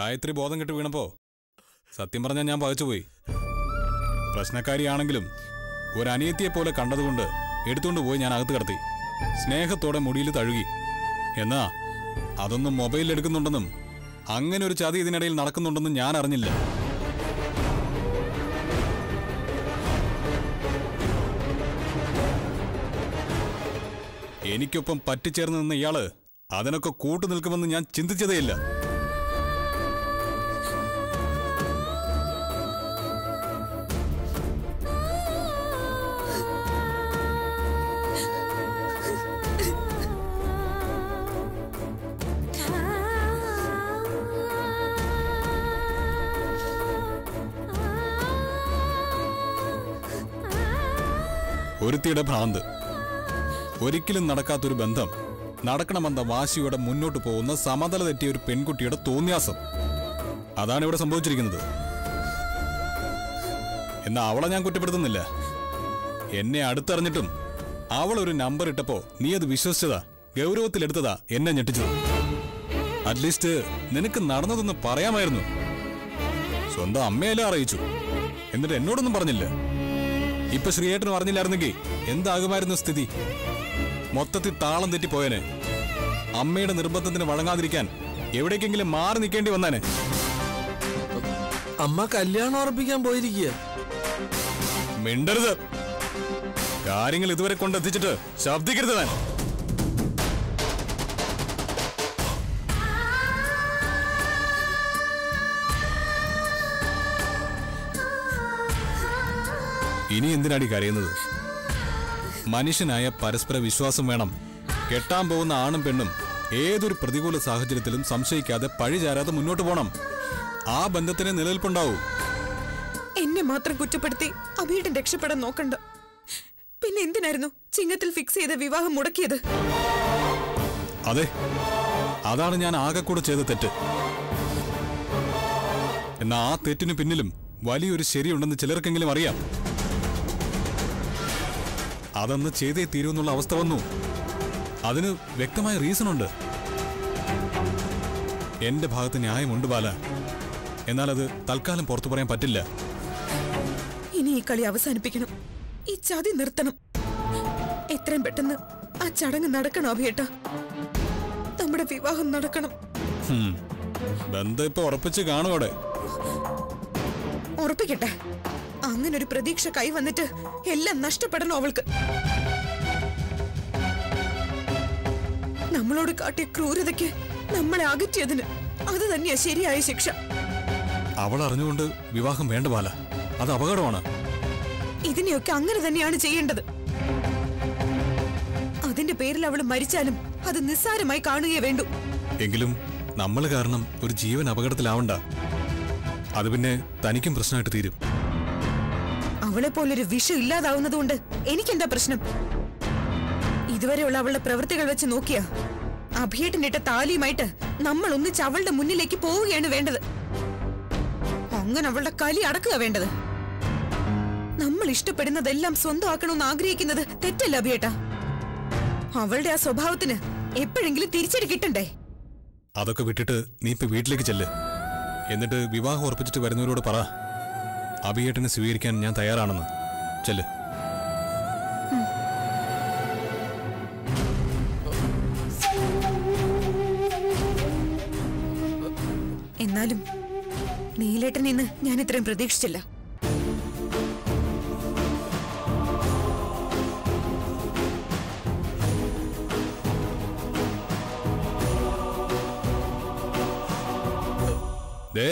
ഗായത്രി ബോധം കെട്ട് വീണപ്പോ സത്യം പറഞ്ഞാൽ ഞാൻ പകച്ചുപോയി പ്രശ്നക്കാരിയാണെങ്കിലും ഒരു അനിയത്തിയെ പോലെ കണ്ടതുകൊണ്ട് എടുത്തുകൊണ്ട് പോയി ഞാൻ അകത്ത് കടത്തി സ്നേഹത്തോടെ മുടിയിൽ തഴുകി എന്നാ അതൊന്നും മൊബൈലിൽ എടുക്കുന്നുണ്ടെന്നും അങ്ങനെ ഒരു ചതി ഇതിനിടയിൽ നടക്കുന്നുണ്ടെന്നും ഞാൻ അറിഞ്ഞില്ല എനിക്കൊപ്പം പറ്റിച്ചേർന്ന് നിന്ന ഇയാള് അതിനൊക്കെ കൂട്ടു നിൽക്കുമെന്ന് ഞാൻ ചിന്തിച്ചതേയില്ല ഒരുത്തിയുടെ ഭ്രാന്ത് ഒരിക്കലും നടക്കാത്തൊരു ബന്ധം നടക്കണമെന്ന വാശിയോടെ മുന്നോട്ട് പോകുന്ന സമതല തെറ്റിയ ഒരു പെൺകുട്ടിയുടെ തോന്നിയാസം അതാണ് ഇവിടെ സംഭവിച്ചിരിക്കുന്നത് എന്നാ അവളെ ഞാൻ കുറ്റപ്പെടുത്തുന്നില്ല എന്നെ അടുത്തറിഞ്ഞിട്ടും അവൾ ഒരു നമ്പർ ഇട്ടപ്പോ നീ അത് വിശ്വസിച്ചതാ ഗൗരവത്തിലെടുത്തതാ എന്നെ ഞെട്ടിച്ചത് അറ്റ്ലീസ്റ്റ് നിനക്ക് നടന്നതൊന്ന് പറയാമായിരുന്നു സ്വന്തം അമ്മയെല്ലാം അറിയിച്ചു എന്നിട്ട് എന്നോടൊന്നും പറഞ്ഞില്ല ഇപ്പൊ ശ്രീയേട്ടനും അറിഞ്ഞില്ലായിരുന്നെങ്കിൽ എന്താകുമായിരുന്നു സ്ഥിതി മൊത്തത്തിൽ താളം തെറ്റിപ്പോയന് അമ്മയുടെ നിർബന്ധത്തിന് വഴങ്ങാതിരിക്കാൻ എവിടേക്കെങ്കിലും മാറി നിൽക്കേണ്ടി വന്നാന് അമ്മ കല്യാണം ഉറപ്പിക്കാൻ പോയിരിക്കുക മിണ്ടരുത് കാര്യങ്ങൾ ഇതുവരെ കൊണ്ടെത്തിച്ചിട്ട് ശബ്ദിക്കരുത് താൻ ഇനി എന്തിനാടി കരയുന്നത് മനുഷ്യനായ പരസ്പര വിശ്വാസം വേണം കെട്ടാൻ പോകുന്ന ആണും പെണ്ണും ഏതൊരു പ്രതികൂല സാഹചര്യത്തിലും സംശയിക്കാതെ പഴിചാരാതെ മുന്നോട്ട് പോണം ആ ബന്ധത്തിന് നിലനിൽപ്പുണ്ടാവൂ എന്നെ മാത്രം കുറ്റപ്പെടുത്തി അഭിയുടെ രക്ഷപ്പെടാൻ നോക്കണ്ട പിന്നെ എന്തിനായിരുന്നു ചിങ്ങത്തിൽ ഫിക്സ് ചെയ്ത വിവാഹം മുടക്കിയത് അതെ അതാണ് ഞാൻ ആകെ കൂടെ ചെയ്ത തെറ്റ് എന്നാ ആ തെറ്റിനു പിന്നിലും വലിയൊരു ശരിയുണ്ടെന്ന് ചിലർക്കെങ്കിലും അറിയാം അതന്ന് ചെയ്തേ തീരുമെന്നുള്ള അവസ്ഥ വന്നു അതിന് വ്യക്തമായ റീസൺ ഉണ്ട് എന്റെ ഭാഗത്ത് ന്യായമുണ്ട് ബാല എന്നാൽ അത് തൽക്കാലം പുറത്തു പറയാൻ പറ്റില്ല ഇനി ഈ കളി അവസാനിപ്പിക്കണം ഈ ചതി നിർത്തണം എത്രയും പെട്ടെന്ന് ആ ചടങ്ങ് നടക്കണം അഭിയേട്ട നമ്മുടെ വിവാഹം നടക്കണം ഹും. ബന്ധം ഇപ്പൊ ഉറപ്പിച്ച് കാണുവോടെ ഉറപ്പിക്കട്ടെ അങ്ങനെ ഒരു പ്രതീക്ഷ കൈ വന്നിട്ട് എല്ലാം നഷ്ടപ്പെടണം അവൾക്ക് നമ്മളോട് കാട്ടിയ ക്രൂരതയ്ക്ക് നമ്മളെ അകറ്റിയതിന് അത് തന്നെയാ ശരിയായ ശിക്ഷ അവൾ അറിഞ്ഞുകൊണ്ട് വിവാഹം വേണ്ട ബാല അത് അപകടമാണ് ഇതിനെയൊക്കെ അങ്ങനെ തന്നെയാണ് ചെയ്യേണ്ടത് അതിന്റെ പേരിൽ അവൾ മരിച്ചാലും അത് നിസ്സാരമായി കാണുകയേ വേണ്ടൂ എങ്കിലും നമ്മൾ കാരണം ഒരു ജീവൻ അപകടത്തിലാവണ്ട അത് പിന്നെ തനിക്കും പ്രശ്നമായിട്ട് തീരും അവളെ പോലൊരു വിഷം ഇല്ലാതാവുന്നതുകൊണ്ട് എനിക്കെന്താ പ്രശ്നം ഇതുവരെയുള്ള അവളുടെ പ്രവൃത്തികൾ വെച്ച് നോക്കിയാ അഭിയേട്ടനിട്ട താലിയുമായിട്ട് നമ്മൾ ഒന്നിച്ച് അവളുടെ മുന്നിലേക്ക് പോവുകയാണ് വേണ്ടത് അങ്ങനെ അവളുടെ കലി അടക്കുക വേണ്ടത് നമ്മൾ ഇഷ്ടപ്പെടുന്നതെല്ലാം സ്വന്തമാക്കണമെന്ന് ആഗ്രഹിക്കുന്നത് തെറ്റല്ല അഭിയേട്ട അവളുടെ ആ സ്വഭാവത്തിന് എപ്പോഴെങ്കിലും തിരിച്ചടി കിട്ടണ്ടേ അതൊക്കെ വിട്ടിട്ട് നീ ഇപ്പൊ വീട്ടിലേക്ക് ചെല്ല് എന്നിട്ട് വിവാഹം ഉറപ്പിച്ചിട്ട് വരുന്നവരോട് പറ അഭിയേട്ടനെ സ്വീകരിക്കാൻ ഞാൻ തയ്യാറാണെന്ന് ചെല്ല് എന്നാലും നീലേട്ടൻ ഇന്ന് ഞാൻ ഇത്രയും പ്രതീക്ഷിച്ചില്ല ദേ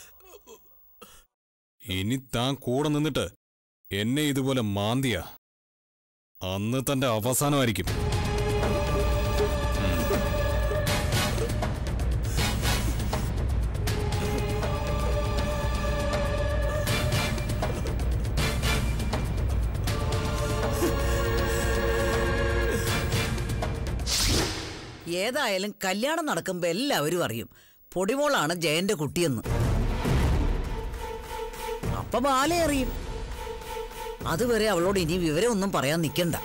ഇനി താൻ കൂടെ നിന്നിട്ട് എന്നെ ഇതുപോലെ മാന്തിയ അന്ന് തന്റെ അവസാനമായിരിക്കും ഏതായാലും കല്യാണം നടക്കുമ്പോ എല്ലാവരും അറിയും പൊടിമോളാണ് ജയന്റെ കുട്ടിയെന്ന് അപ്പൊ ബാല അറിയും അതുവരെ അവളോട് ഇനി വിവരമൊന്നും പറയാൻ നിൽക്കണ്ട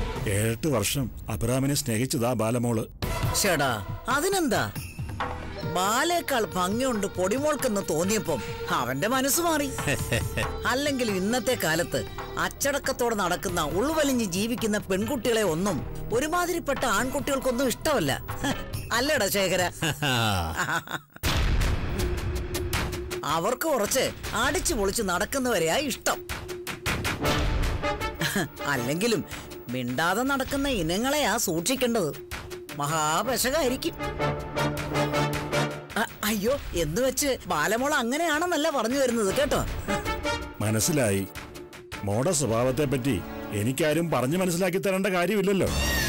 ഏഴെട്ട് വർഷം അബ്രാമിനെ സ്നേഹിച്ചതാ ബാലമോള് ചേടാ അതിനെന്താ ബാലേക്കാൾ ഭംഗിയുണ്ട് പൊടിമോൾക്കെന്ന് തോന്നിയപ്പം അവന്റെ മനസ്സ് മാറി അല്ലെങ്കിൽ ഇന്നത്തെ കാലത്ത് അച്ചടക്കത്തോടെ നടക്കുന്ന ഉൾവലിഞ്ഞ് ജീവിക്കുന്ന പെൺകുട്ടികളെ ഒന്നും ഒരുമാതിരിപ്പെട്ട ആൺകുട്ടികൾക്കൊന്നും ഇഷ്ടമല്ല അല്ലടാ ശേഖര അവർക്ക് കുറച്ച് അടിച്ചു പൊളിച്ച് നടക്കുന്നവരെയാ ഇഷ്ടം അല്ലെങ്കിലും മിണ്ടാതെ നടക്കുന്ന ഇനങ്ങളെയാ സൂക്ഷിക്കേണ്ടത് മഹാപശകായിരിക്കും അ- അയ്യോ എന്ന് വെച്ച് ബാലമോൾ അങ്ങനെയാണെന്നല്ല പറഞ്ഞു വരുന്നത് കേട്ടോ മനസ്സിലായി മോടെ സ്വഭാവത്തെ പറ്റി എനിക്കാരും പറഞ്ഞു മനസ്സിലാക്കി തരേണ്ട കാര്യമില്ലല്ലോ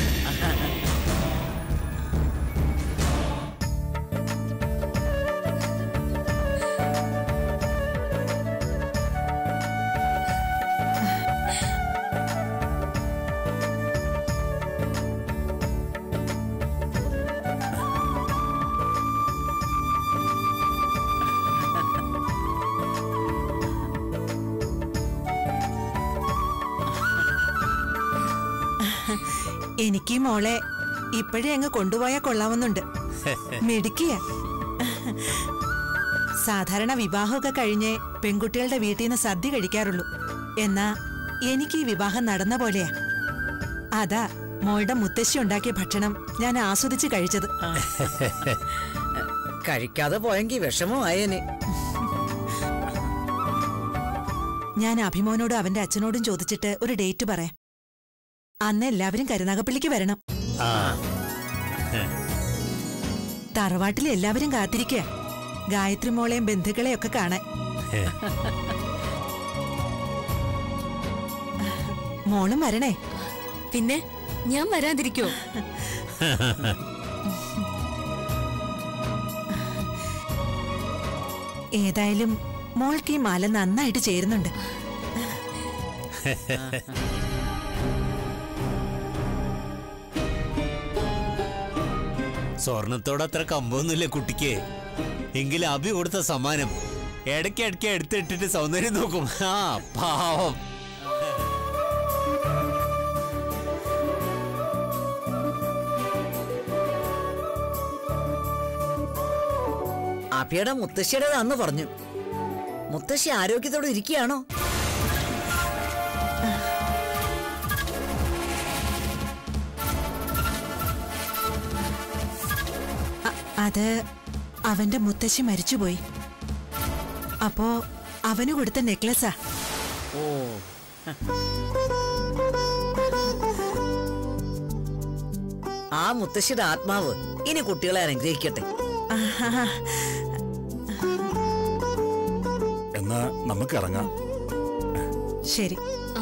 എനിക്ക് ഈ മോളെ ഇപ്പോഴേ അങ്ങ് കൊണ്ടുപോയാൽ കൊള്ളാവുന്നുണ്ട് മിടുക്കിയ സാധാരണ വിവാഹമൊക്കെ കഴിഞ്ഞേ പെൺകുട്ടികളുടെ വീട്ടിൽ നിന്ന് സദ്യ കഴിക്കാറുള്ളൂ എന്നാ എനിക്ക് ഈ വിവാഹം നടന്ന പോലെയാ അതാ മോളുടെ മുത്തശ്ശി ഉണ്ടാക്കിയ ഭക്ഷണം ഞാൻ ആസ്വദിച്ച് കഴിച്ചത് കഴിക്കാതെ പോയെങ്കിൽ വിഷമമായേനെ ഞാൻ അഭിമോനോടും അവന്റെ അച്ഛനോടും ചോദിച്ചിട്ട് ഒരു ഡേറ്റ് പറയാം അന്ന് എല്ലാവരും കരുനാഗപ്പള്ളിക്ക് വരണം തറവാട്ടിൽ എല്ലാവരും കാത്തിരിക്കുക ഗായത്രി മോളെയും ബന്ധുക്കളെയും ഒക്കെ കാണാൻ മോളും വരണേ പിന്നെ ഞാൻ വരാതിരിക്കോ ഏതായാലും മോൾക്ക് ഈ മാല നന്നായിട്ട് ചേരുന്നുണ്ട് സ്വർണത്തോട് അത്ര കമ്പൊന്നുമില്ല കുട്ടിക്ക് എങ്കിലും അഭി കൊടുത്ത സമ്മാനം ഇടയ്ക്ക് ഇടയ്ക്ക് എടുത്തിട്ടിട്ട് സൗന്ദര്യം നോക്കും ആ പാവം അഭിയുടെ മുത്തശ്ശിയുടേതാന്ന് പറഞ്ഞു മുത്തശ്ശി ആരോഗ്യത്തോടെ ഇരിക്കുകയാണോ അ- അത് അവന്റെ മുത്തശ്ശി മരിച്ചുപോയി അപ്പോ അവന് കൊടുത്ത നെക്ലസാ ഓ ആ മുത്തശ്ശിയുടെ ആത്മാവ് ഇനി കുട്ടികളെ അനുഗ്രഹിക്കട്ടെ ആഹാ. എന്നാ നമുക്ക് ഇറങ്ങാം ശരി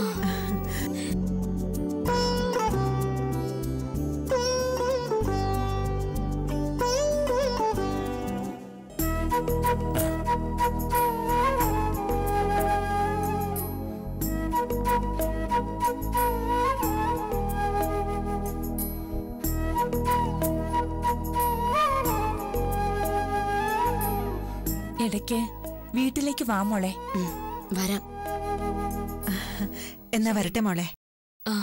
ഇടയ്ക്ക് വീട്ടിലേക്ക് വാ മോളെ വരാം എന്നാ വരട്ടെ മോളെ ആ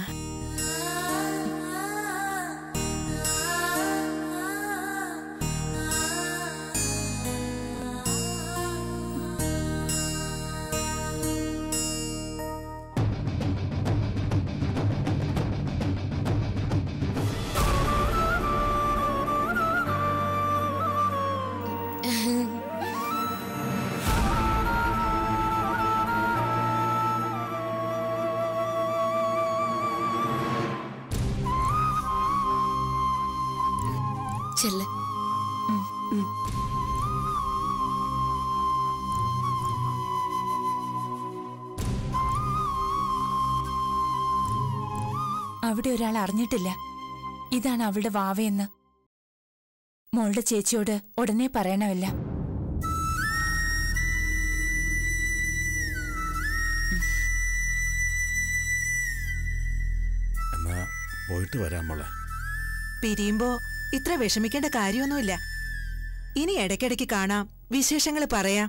ചെല്ല് അവിടെ ഒരാൾ അറിഞ്ഞിട്ടില്ല ഇതാണ് അവളുടെ വാവയെന്ന് മോളുടെ ചേച്ചിയോട് ഉടനെ പറയണമല്ല എന്നാ പോയിട്ട് വരാം മോളെ പിരിയുമ്പോ ഇത്ര വിഷമിക്കേണ്ട കാര്യമൊന്നുമില്ല ഇനി ഇടയ്ക്കിടയ്ക്ക് കാണാം വിശേഷങ്ങൾ പറയാം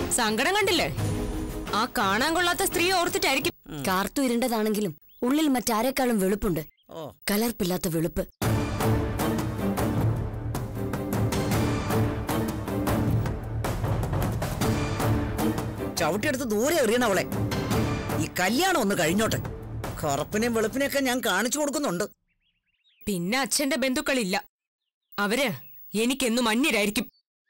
സങ്കടം കണ്ടില്ലേ ആ കാണാൻ കൊള്ളാത്ത സ്ത്രീ ഓർത്തിട്ടായിരിക്കും കാർത്തു ഇരുണ്ടതാണെങ്കിലും ഉള്ളിൽ മറ്റാരെക്കാളും വെളുപ്പുണ്ട് ഓ കലർപ്പില്ലാത്ത വെളുപ്പ് ചവിട്ടിയെടുത്ത് ദൂരെ എറിയണം അവളെ ഈ കല്യാണം ഒന്ന് കഴിഞ്ഞോട്ടെ കറുപ്പിനെയും വെളുപ്പിനെയൊക്കെ ഞാൻ കാണിച്ചു കൊടുക്കുന്നുണ്ട് പിന്നെ അച്ഛന്റെ ബന്ധുക്കളില്ല അവര് എനിക്കെന്നും അന്യരായിരിക്കും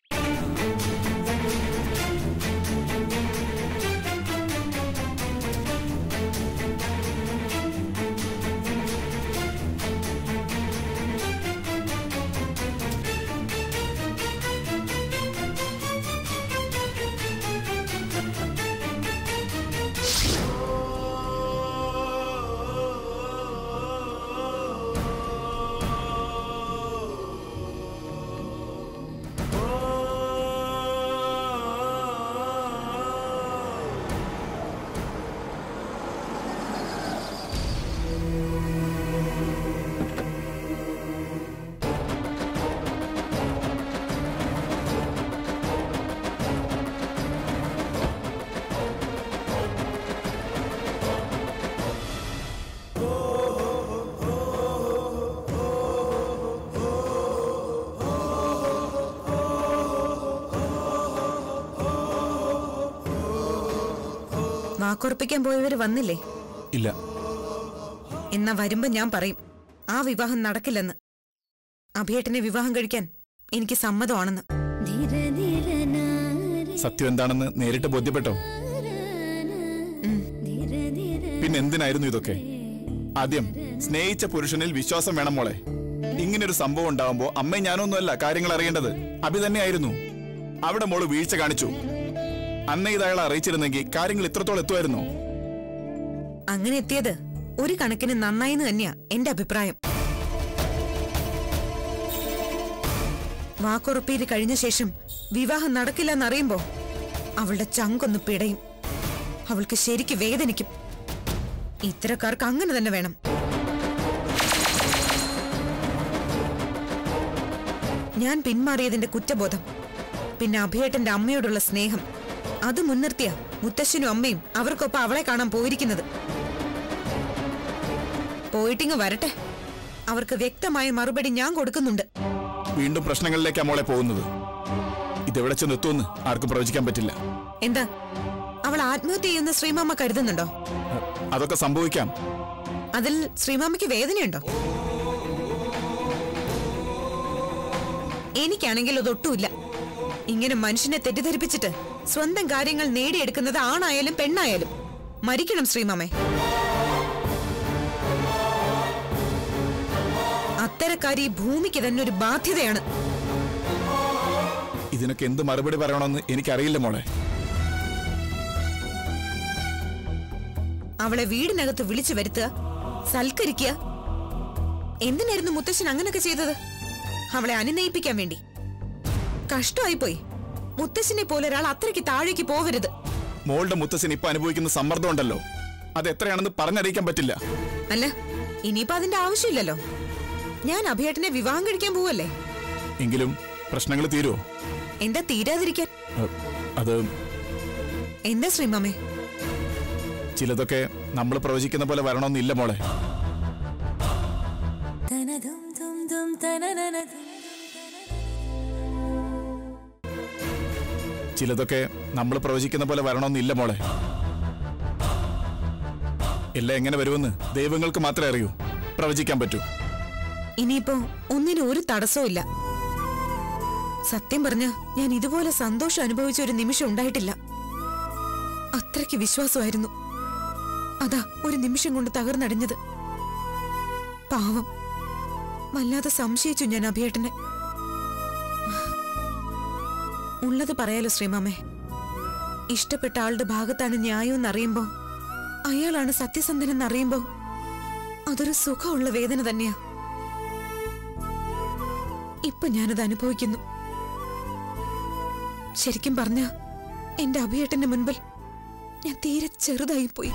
വാക്കുറപ്പിക്കാൻ പോയവര് വന്നില്ലേ ഇല്ല എന്നാ വരുമ്പോ ഞാൻ പറയും ആ വിവാഹം നടക്കില്ലെന്ന് അഭിയേട്ടനെ വിവാഹം കഴിക്കാൻ എനിക്ക് സമ്മതമാണെന്ന് സത്യം എന്താണെന്ന് നേരിട്ട് ബോധ്യപ്പെട്ടോ പിന്നെ എന്തിനായിരുന്നു ഇതൊക്കെ ആദ്യം സ്നേഹിച്ച പുരുഷനിൽ വിശ്വാസം വേണം മോളെ ഇങ്ങനൊരു സംഭവം ഉണ്ടാവുമ്പോ അമ്മ ഞാനൊന്നുമല്ല കാര്യങ്ങൾ അറിയേണ്ടത് അഭി തന്നെയായിരുന്നു അവിടെ മോള് വീഴ്ച കാണിച്ചു അന്നേ ഇത് അയാളെ അറിയിച്ചിരുന്നെങ്കിൽ കാര്യങ്ങൾ ഇത്രത്തോളം എത്തുമായിരുന്നോ അങ്ങനെ എത്തിയത് ഒരു കണക്കിന് നന്നായിന്ന് തന്നെയാ എന്റെ അഭിപ്രായം വാക്കുറപ്പീര് കഴിഞ്ഞ ശേഷം വിവാഹം നടക്കില്ലെന്നറിയുമ്പോ അവളുടെ ചങ്കൊന്ന് പിടയും അവൾക്ക് ശരിക്ക് വേദനിക്കും ഇത്തരക്കാർക്ക് അങ്ങനെ തന്നെ വേണം ഞാൻ പിന്മാറിയതിന്റെ കുറ്റബോധം പിന്നെ അഭിയേട്ടന്റെ അമ്മയോടുള്ള സ്നേഹം അത് മുൻനിർത്തിയ മുത്തശ്ശനും അമ്മയും അവർക്കൊപ്പം അവളെ കാണാൻ പോയിരിക്കുന്നത് പോയിട്ടിങ് വരട്ടെ അവർക്ക് വ്യക്തമായ മറുപടി ഞാൻ കൊടുക്കുന്നുണ്ട് വീണ്ടും പ്രശ്നങ്ങളിലേക്കാ മോളെ പോകുന്നത് ഇതെവിടെ ചെന്ന് എത്തുമെന്ന് ആർക്കും പ്രവചിക്കാൻ പറ്റില്ല എന്താ അവൾ ആത്മഹത്യ ചെയ്യുന്ന ശ്രീമാമ്മ കരുതുന്നുണ്ടോ അതൊക്കെ സംഭവിക്കാം അതിൽ ശ്രീമാമ്മയ്ക്ക് വേദനയുണ്ടോ എനിക്കാണെങ്കിൽ അതൊട്ടുമില്ല ഇങ്ങനെ മനുഷ്യനെ തെറ്റിദ്ധരിപ്പിച്ചിട്ട് സ്വന്തം കാര്യങ്ങൾ നേടിയെടുക്കുന്നത് ആണായാലും പെണ്ണായാലും മരിക്കണം ശ്രീമാമേ അത്തരക്കാരി ഈ ഭൂമിക്ക് തന്നെ ഒരു ബാധ്യതയാണ് ഇതിനൊക്കെ എന്ത് മറുപടി പറയണമെന്ന് എനിക്കറിയില്ല മോളെ അവളെ വീടിനകത്ത് വിളിച്ചു വരുത്തുക സൽക്കരിക്കുക എന്തിനായിരുന്നു മുത്തശ്ശൻ അങ്ങനൊക്കെ ചെയ്തത് അവളെ അനുനയിപ്പിക്കാൻ വേണ്ടി കഷ്ടമായിപ്പോയി മുത്തശ്ശനെ പോലെ ഒരാൾ അത്രയ്ക്ക് താഴേക്ക് പോവരുത് മോളുടെ മുത്തശ്ശൻ ഇപ്പൊ അനുഭവിക്കുന്ന സമ്മർദ്ദം ഉണ്ടല്ലോ അത് എത്രയാണെന്ന് പറഞ്ഞറിയിക്കാൻ പറ്റില്ല അല്ല ഇനിയിപ്പോ അതിന്റെ ആവശ്യമില്ലല്ലോ ഞാൻ അഭിയേട്ടനെ വിവാഹം കഴിക്കാൻ പോവല്ലേ എങ്കിലും പ്രശ്നങ്ങൾ തീരുമോ എന്താ തീരാതിരിക്കാൻ അ- അത് എന്താ ശ്രീമാമേ ചിലതൊക്കെ നമ്മൾ പ്രവചിക്കുന്ന പോലെ വരണമെന്നില്ല മോളെ ചിലതൊക്കെ നമ്മൾ പ്രവചിക്കുന്ന പോലെ വരണമെന്നില്ല മോളെ എല്ലാം എങ്ങനെ വരുമെന്ന് ദൈവങ്ങൾക്ക് മാത്രമേ അറിയൂ പ്രവചിക്കാൻ പറ്റൂ ഇനിയിപ്പോ ഒന്നിനും ഒരു തടസ്സവും ഇല്ല സത്യം പറഞ്ഞ ഞാൻ ഇതുപോലെ സന്തോഷം അനുഭവിച്ച ഒരു നിമിഷം ഉണ്ടായിട്ടില്ല അത്രയ്ക്ക് വിശ്വാസമായിരുന്നു അതാ ഒരു നിമിഷം കൊണ്ട് തകർന്നടിഞ്ഞത് പാവം വല്ലാതെ സംശയിച്ചു ഞാൻ അഭിയേട്ടനെ ഉള്ളത് പറയാലോ ശ്രീമാമേ ഇഷ്ടപ്പെട്ട ആളുടെ ഭാഗത്താണ് ന്യായം എന്നറിയുമ്പോ അയാളാണ് സത്യസന്ധനെന്ന് അറിയുമ്പോ അതൊരു സുഖമുള്ള വേദന തന്നെയാ ഇപ്പൊ ഞാനത് അനുഭവിക്കുന്നു ശരിക്കും പറഞ്ഞ എന്റെ അഭിയേട്ടന്റെ മുൻപിൽ ഞാൻ തീരെ ചെറുതായി പോയി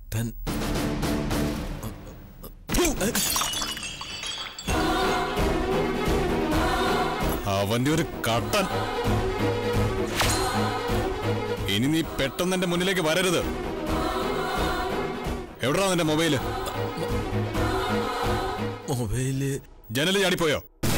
കട്ടൻ അവന്റെ ഒരു കട്ടൻ ഇനി നീ പെട്ടെന്ന് എന്റെ മുന്നിലേക്ക് വരരുത് എവിടാ നിന്റെ മൊബൈല് മൊബൈല് ജനല് ചാടിപ്പോയോ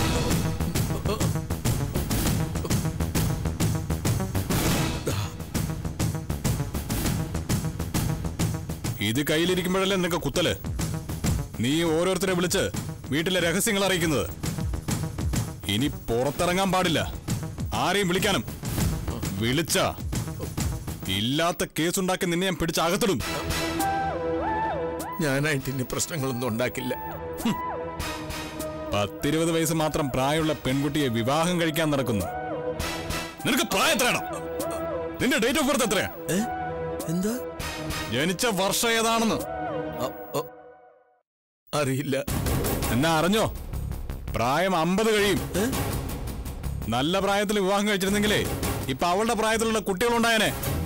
ഇത് കയ്യിലിരിക്കുമ്പോഴല്ലേ നിനക്ക് കുത്തല് നീ ഓരോരുത്തരെ വിളിച്ച് വീട്ടിലെ രഹസ്യങ്ങൾ അറിയിക്കുന്നത് ഇനി പുറത്തിറങ്ങാൻ പാടില്ല ആരെയും വിളിക്കാനും വിളിച്ച ഇല്ലാത്ത കേസുണ്ടാക്കി നിന്നെ ഞാൻ പിടിച്ച് അകത്തിടും ഞാനായിട്ട് ഇനി പ്രശ്നങ്ങളൊന്നും ഉണ്ടാക്കില്ല പത്തിരുപത് വയസ്സ് മാത്രം പ്രായമുള്ള പെൺകുട്ടിയെ വിവാഹം കഴിക്കാൻ നടക്കുന്നു നിനക്ക് പ്രായം എത്രയാണോ നിന്റെ ഡേറ്റ് ഓഫ് ബർത്ത് എത്രയാ ഏ എന്താ ജനിച്ച വർഷം ഏതാണെന്ന് അ- അ- അറിയില്ല എന്നാ അറിഞ്ഞോ പ്രായം അമ്പത് കഴിയും ഏ? നല്ല പ്രായത്തിൽ വിവാഹം കഴിച്ചിരുന്നെങ്കിലേ ഇപ്പൊ അവളുടെ പ്രായത്തിലുള്ള കുട്ടികളുണ്ടായനെ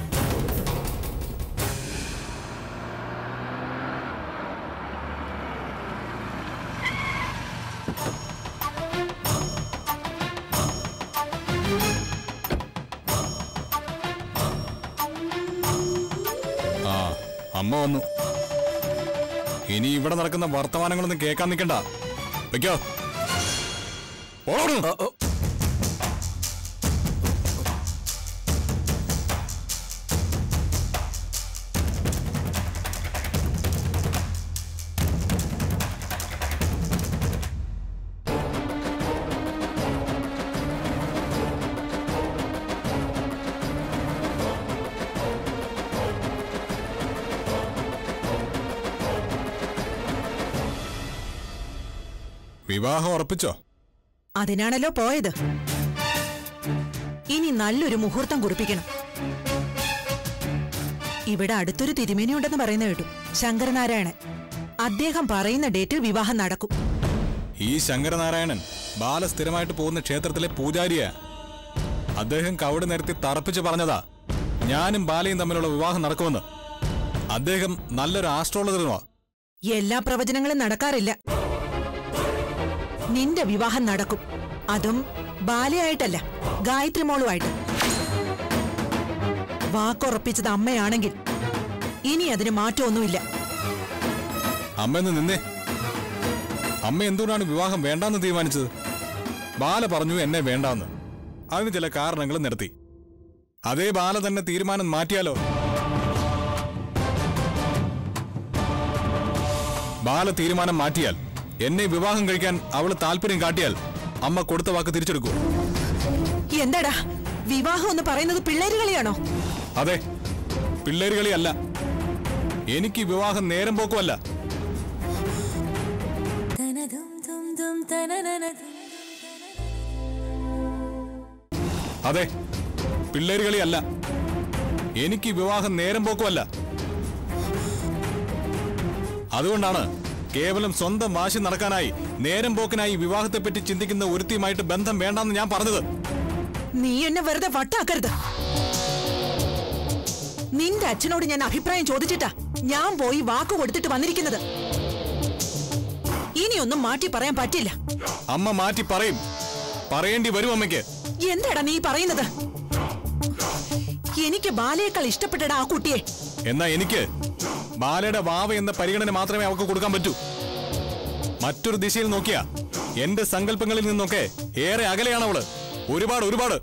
ആ അമ്മ വന്നു ഇനി ഇവിടെ നടക്കുന്ന വർത്തമാനങ്ങളൊന്നും കേൾക്കാൻ നിൽക്കണ്ട വെക്കോ പോടോ അ- അ- വിവാഹം ഉറപ്പിച്ചോ അതിനാണല്ലോ പോയത് ഇനി നല്ലൊരു മുഹൂർത്തം കുറിപ്പിക്കണം ഇവിടെ അടുത്തൊരു തിരുമേനി ഉണ്ടെന്ന് പറയുന്ന കേട്ടു ശങ്കരനാരായണൻ അദ്ദേഹം പറയുന്ന ഡേറ്റിൽ വിവാഹം നടക്കും ഈ ശങ്കരനാരായണൻ ബാല സ്ഥിരമായിട്ട് പോകുന്ന ക്ഷേത്രത്തിലെ പൂജാരിയാ അദ്ദേഹം കവട് നിരത്തി തറപ്പിച്ച് പറഞ്ഞതാ ഞാനും ബാലയും തമ്മിലുള്ള വിവാഹം നടക്കുമെന്ന് അദ്ദേഹം നല്ലൊരു ആസ്ട്രോളജറുമാ എല്ലാ പ്രവചനങ്ങളും നടക്കാറില്ല നിന്റെ വിവാഹം നടക്കും അതും ബാലയായിട്ടല്ല ഗായത്രി മോളുമായിട്ട് വാക്കുറപ്പിച്ചത് അമ്മയാണെങ്കിൽ ഇനി അതിന് മാറ്റമൊന്നുമില്ല അമ്മയെന്ന് നിന്നേ അമ്മ എന്തുകൊണ്ടാണ് വിവാഹം വേണ്ടാന്ന് തീരുമാനിച്ചത് ബാല പറഞ്ഞു എന്നെ വേണ്ടാന്ന് അതിന് ചില കാരണങ്ങൾ നിരത്തി അതേ ബാല തന്നെ തീരുമാനം മാറ്റിയാലോ ബാല തീരുമാനം മാറ്റിയാൽ എന്നെ വിവാഹം കഴിക്കാൻ അവള് താല്പര്യം കാട്ടിയാൽ അമ്മ കൊടുത്ത വാക്ക് തിരിച്ചെടുക്കൂ എന്താടാ വിവാഹം എന്ന് പറയുന്നത് പിള്ളേര് കളിയാണോ അതെ പിള്ളേരുകളിയല്ല എനിക്ക് ഈ വിവാഹം നേരം പോക്കുമല്ല അതെ പിള്ളേരുകളിയല്ല എനിക്ക് ഈ വിവാഹം നേരം പോക്കുമല്ല അതുകൊണ്ടാണ് കേവലം സ്വന്തം വാശി നടക്കാനായി നേരം പോക്കിനായി വിവാഹത്തെപ്പറ്റി ചിന്തിക്കുന്ന ഒരുത്തിയുമായിട്ട് ബന്ധം വേണ്ടെന്ന് ഞാൻ പറഞ്ഞത് നീ എന്നെ വെറുതെ വട്ടാക്കരുത് നിന്റെ അച്ഛനോട് ഞാൻ അഭിപ്രായം ചോദിച്ചിട്ടാ ഞാൻ പോയി വാക്ക് കൊടുത്തിട്ട് വന്നിരിക്കുന്നത് ഇനിയൊന്നും മാറ്റി പറയാൻ പറ്റില്ല അമ്മ മാറ്റി പറയും പറയേണ്ടി വരും അമ്മയ്ക്ക് എന്താടാ നീ പറയുന്നത് എനിക്ക് ബാലയേക്കാൾ ഇഷ്ടപ്പെട്ടടാ ആ കുട്ടിയെ എന്നാ എനിക്ക് ബാലയുടെ വാവ എന്ന പരിഗണന മാത്രമേ അവൾക്ക് കൊടുക്കാൻ പറ്റൂ മറ്റൊരു ദിശയിൽ നോക്കിയാ എന്റെ സങ്കല്പങ്ങളിൽ നിന്നൊക്കെ ഏറെ അകലെയാണ് അവള് ഒരുപാട് ഒരുപാട്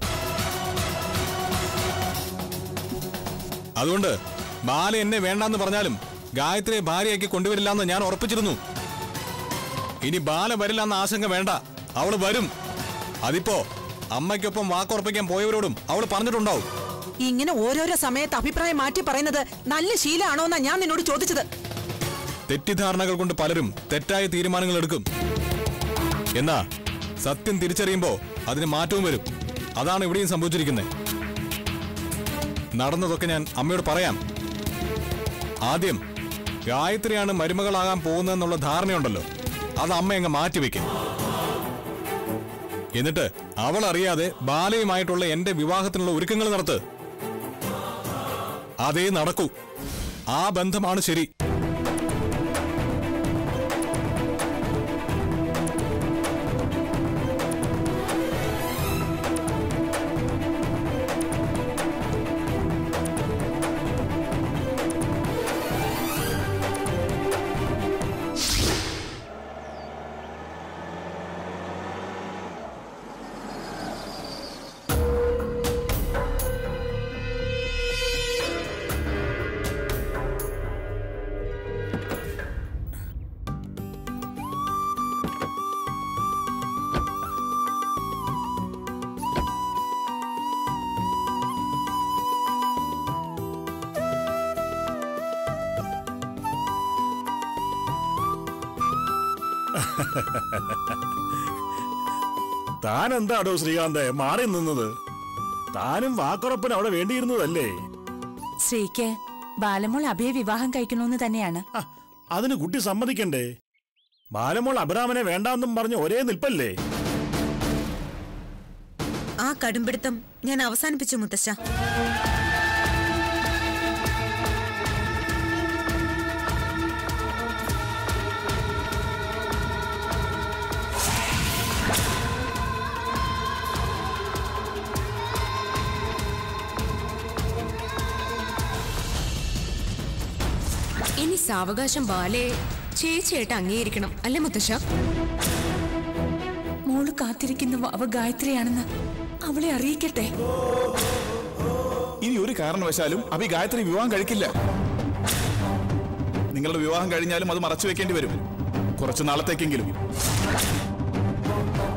അതുകൊണ്ട് ബാല എന്നെ വേണ്ടാന്ന് പറഞ്ഞാലും ഗായത്രിയെ ഭാര്യയാക്കി കൊണ്ടുവരില്ലെന്ന് ഞാൻ ഉറപ്പിച്ചിരുന്നു ഇനി ബാല വരില്ലെന്ന ആശങ്ക വേണ്ട അവള് വരും അതിപ്പോ അമ്മയ്ക്കൊപ്പം വാക്കുറപ്പിക്കാൻ പോയവരോടും അവൾ പറഞ്ഞിട്ടുണ്ടാവും ഇങ്ങനെ ഓരോരോ സമയത്ത് അഭിപ്രായം മാറ്റി പറയുന്നത് നല്ല ശീലമാണോ എന്നാ ഞാൻ നിന്നോട് ചോദിച്ചത് തെറ്റിദ്ധാരണകൾ കൊണ്ട് പലരും തെറ്റായ തീരുമാനങ്ങൾ എടുക്കും എന്നാ സത്യം തിരിച്ചറിയുമ്പോ അതിന് മാറ്റവും വരും അതാണ് ഇവിടെയും സംഭവിച്ചിരിക്കുന്നത് നടന്നതൊക്കെ ഞാൻ അമ്മയോട് പറയാം ആദ്യം ഗായത്രിയാണ് മരുമകളാകാൻ പോകുന്നതെന്നുള്ള ധാരണയുണ്ടല്ലോ അത് അമ്മ അങ്ങ് മാറ്റിവെക്കും എന്നിട്ട് അവൾ അറിയാതെ ബാലയുമായിട്ടുള്ള എന്റെ വിവാഹത്തിനുള്ള ഒരുക്കങ്ങൾ നടത്ത് അതേ നടക്കൂ ആ ബന്ധമാണ് ശരി താൻ എന്താടോ ശ്രീകാന്തെ മാറി നിന്നത് താനും വാക്കുറപ്പിന് അവിടെ വേണ്ടിയിരുന്നതല്ലേ ശ്രീക്ക് ബാലമോൾ അഭയ വിവാഹം കഴിക്കണമെന്ന് തന്നെയാണ് ആ, അതിന് കുട്ടി സമ്മതിക്കണ്ടേ ബാലമോൾ അബ്രാമനെ വേണ്ടാന്നും പറഞ്ഞ് ഒരേ നിൽപ്പല്ലേ ആ കടുംപിടുത്തം ഞാൻ അവസാനിപ്പിച്ചു മുത്തശ്ശ ഇനി സാവകാശം ബാലയെ ചേച്ചിയായിട്ട് അംഗീകരിക്കണം അല്ലേ മുത്തശ്ശ മോള് കാത്തിരിക്കുന്ന വാവ ഗായത്രിയാണെന്ന് അവളെ അറിയിക്കട്ടെ ഇനി ഒരു കാരണവശാലും അഭി ഗായത്രി വിവാഹം കഴിക്കില്ല നിങ്ങളുടെ വിവാഹം കഴിഞ്ഞാലും അത് മറച്ചു വെക്കേണ്ടി വരും കുറച്ചു നാളത്തേക്കെങ്കിലും